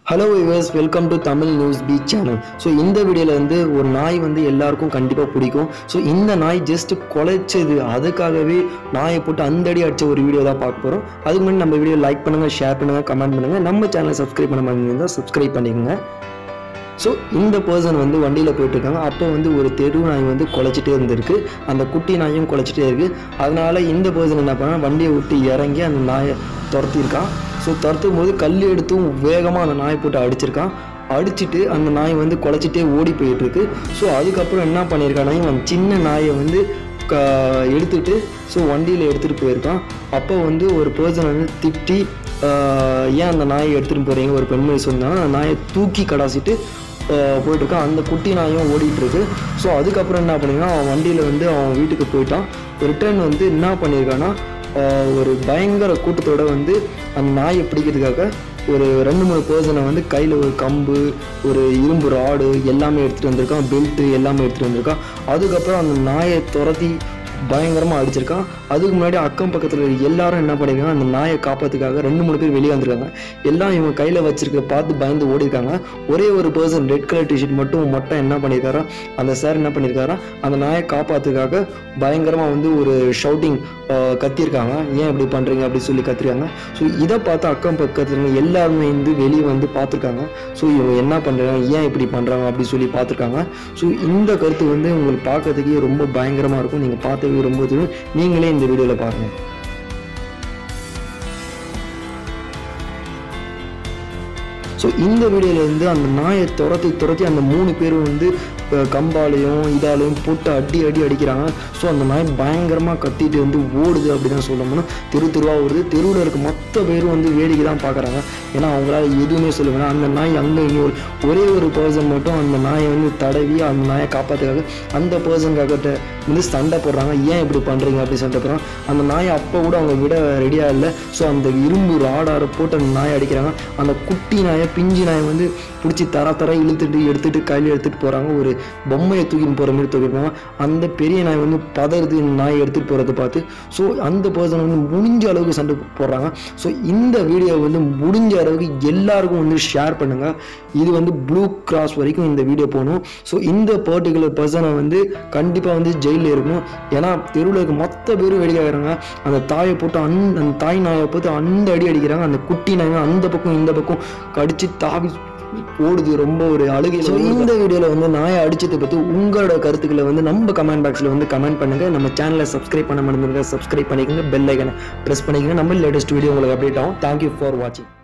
hello viewers welcome to Tamil news beach channel so இந்த வீடியோவில் வந்து ஒரு நாய் வந்து எல்லாருக்கும் கண்டிப்பாக பிடிக்கும் ஸோ இந்த நாய் ஜஸ்ட் குலைச்சது அதுக்காகவே நாயை போட்டு அந்த அடி அடிச்ச ஒரு வீடியோ தான் பார்க்க போகிறோம் அதுக்கு முன்னாடி நம்ம வீடியோ லைக் பண்ணுங்கள் ஷேர் பண்ணுங்கள் கமெண்ட் பண்ணுங்கள் நம்ம சேனலை சப்ஸ்கிரைப் பண்ண மாதிரி சப்ஸ்கிரைப் பண்ணிக்கோங்க ஸோ இந்த பர்சன் வந்து வண்டியில் போயிட்டுருக்காங்க அப்போ வந்து ஒரு தெரு நாய் வந்து குலைச்சிட்டே இருந்திருக்கு அந்த குட்டி நாயும் குலைச்சிட்டே இருக்குது அதனால இந்த பர்சன் என்ன பண்ணா வண்டியை விட்டு இறங்கி அந்த நாயை துரத்திருக்கான் ஸோ துரத்தும் போது கல் எடுத்தும் வேகமாக அந்த நாயை போட்டு அடிச்சிருக்கான் அடிச்சிட்டு அந்த நாய் வந்து குலைச்சிட்டே ஓடி போயிட்டு இருக்கு ஸோ அதுக்கப்புறம் என்ன பண்ணியிருக்கானா இவன் சின்ன நாயை வந்து க எடுத்துட்டு ஸோ வண்டியில் எடுத்துகிட்டு போயிருக்கான் அப்போ வந்து ஒரு பர்சன் வந்து திட்டி ஆஹ், ஏன் அந்த நாயை எடுத்துகிட்டு போகிறீங்க ஒரு பெண்மணி சொன்னாங்க அந்த நாயை தூக்கி கடாசிட்டு ஆஹ், போயிட்டுருக்கான் அந்த குட்டி நாயும் ஓடிட்டு இருக்கு ஸோ அதுக்கப்புறம் என்ன பண்ணிருக்கான் அவன் வண்டியில் வந்து அவன் வீட்டுக்கு போயிட்டான் ரிட்டர்ன் வந்து என்ன பண்ணியிருக்கான்னா ஆஹ், ஒரு பயங்கர கூட்டத்தோட வந்து அந்த நாயை பிடிக்கிறதுக்காக ஒரு ரெண்டு மூணு பர்சனை வந்து கையில் ஒரு கம்பு ஒரு இரும்பு ராடு எல்லாமே எடுத்துகிட்டு வந்திருக்கான் பெல்ட்டு எல்லாமே எடுத்துகிட்டு வந்திருக்கான் அதுக்கப்புறம் அந்த நாயை துரத்தி பயங்கரமாக அடிச்சிருக்கான் அதுக்கு முன்னாடி அக்கம் பக்கத்தில் இருக்க எல்லாரும் என்ன பண்ணியிருக்காங்க அந்த நாயை காப்பாற்றுக்காக ரெண்டு மூணு பேர் வெளியே வந்திருக்காங்க எல்லாம் இவங்க கையில் வச்சிருக்க பார்த்து பயந்து ஓடிருக்காங்க ஒரே ஒரு பர்சன் ரெட் கலர் டிஷர்ட் மட்டும் மட்டும் என்ன பண்ணியிருக்காரா அந்த சார் என்ன பண்ணியிருக்காரா அந்த நாயை காப்பாற்றுக்காக பயங்கரமாக வந்து ஒரு ஷவுட்டிங் கத்தியிருக்காங்க ஏன் இப்படி பண்ணுறீங்க அப்படி சொல்லி கத்திருக்காங்க ஸோ இதை பார்த்து அக்கம் பக்கத்தில் இருக்க எல்லாருமே வந்து வெளியே வந்து பார்த்துருக்காங்க ஸோ இவங்க என்ன பண்ணுறாங்க ஏன் இப்படி பண்ணுறாங்க அப்படி சொல்லி பார்த்துருக்காங்க ஸோ இந்த கருத்து வந்து உங்களுக்கு பார்க்கறதுக்கே ரொம்ப பயங்கரமாக இருக்கும் நீங்கள் பார்த்தவே ரொம்ப தெரியும் நீங்களே இந்த வீடியோவில் பாருங்கள் ஸோ இந்த வீடியோவில் வந்து அந்த நாயை துரத்தி துரத்தி அந்த மூணு பேரும் வந்து அஹ், கம்பாலையும் இதாலையும் போட்டு அடி அடி அடிக்கிறாங்க ஸோ அந்த நாய் பயங்கரமாக கத்திட்டு வந்து ஓடுது அப்படி தான் சொல்ல முடியும் தெரு தெருவாக ஓடுது தெருவில் இருக்க மொத்த பேரும் வந்து வேடிக்கை தான் பார்க்குறாங்க ஏன்னா அவங்களால எதுவுமே சொல்ல வேணாம் அந்த நாய் அங்கே இங்கே ஒரு ஒரே ஒரு பர்சன் மட்டும் அந்த நாயை வந்து தடவி அந்த நாயை காப்பாற்றுக்காக அந்த பர்சனுக்காக வந்து சண்டை போடுறாங்க ஏன் இப்படி பண்ணுறீங்க அப்படி சண்டை போடுறாங்க அந்த நாயை அப்போ கூட அவங்க விட ரெடியாக இல்லை ஸோ அந்த இரும்பு ராடாரை போட்டு அந்த நாயை அடிக்கிறாங்க அந்த குட்டி நாயை பிஞ்சு நாயை வந்து பிடிச்சி தர தர இழுத்துட்டு எடுத்துட்டு கையில் எடுத்துகிட்டு போகிறாங்க ஒரு பொம்மையை தூக்கின்னு போகிற மாதிரி தூக்கிட்டு போவாங்க அந்த பெரிய நாய் வந்து பதறுது இந்த நாயை எடுத்துகிட்டு போகிறத பார்த்து ஸோ அந்த பர்சன் வந்து முடிஞ்ச அளவுக்கு சண்டை போடுறாங்க ஸோ இந்த வீடியோ வந்து முடிஞ்ச அளவுக்கு எல்லாருக்கும் வந்து ஷேர் பண்ணுங்கள் இது வந்து ப்ளூ கிராஸ் வரைக்கும் இந்த வீடியோ போகணும் ஸோ இந்த பர்டிகுலர் பர்சனை வந்து கண்டிப்பாக வந்து ஜெயிலில் இருக்கணும் ஏன்னா தெருவில் இருக்க மொத்த பேரும் வெடிக்கிறாங்க அந்த தாயை போட்டு அந் அந்த தாய் நாயை போட்டு அந்த அடி அடிக்கிறாங்க அந்த குட்டி நாயை அந்த பக்கம் இந்த பக்கம் கடிச்சு தாவி ஓடுது ரொம்ப ஒரு அழுகை ஸோ இந்த வீடியோவில் வந்து நாயை அடிச்சதை பற்றி உங்களோட கருத்துக்களை வந்து நம்ம கமெண்ட் பாக்ஸில் வந்து கமெண்ட் பண்ணுங்கள் நம்ம சேனலை சப்ஸ்கிரைப் பண்ண மறந்துருங்க சப்ஸ்கிரைப் பண்ணிக்கோங்க பெல் ஐக்கனை ப்ரெஸ் பண்ணிக்கோங்க நம்ம லேட்டஸ்ட் வீடியோ உங்களுக்கு அப்டேட் ஆகும் தேங்க்யூ ஃபார் வாட்சிங்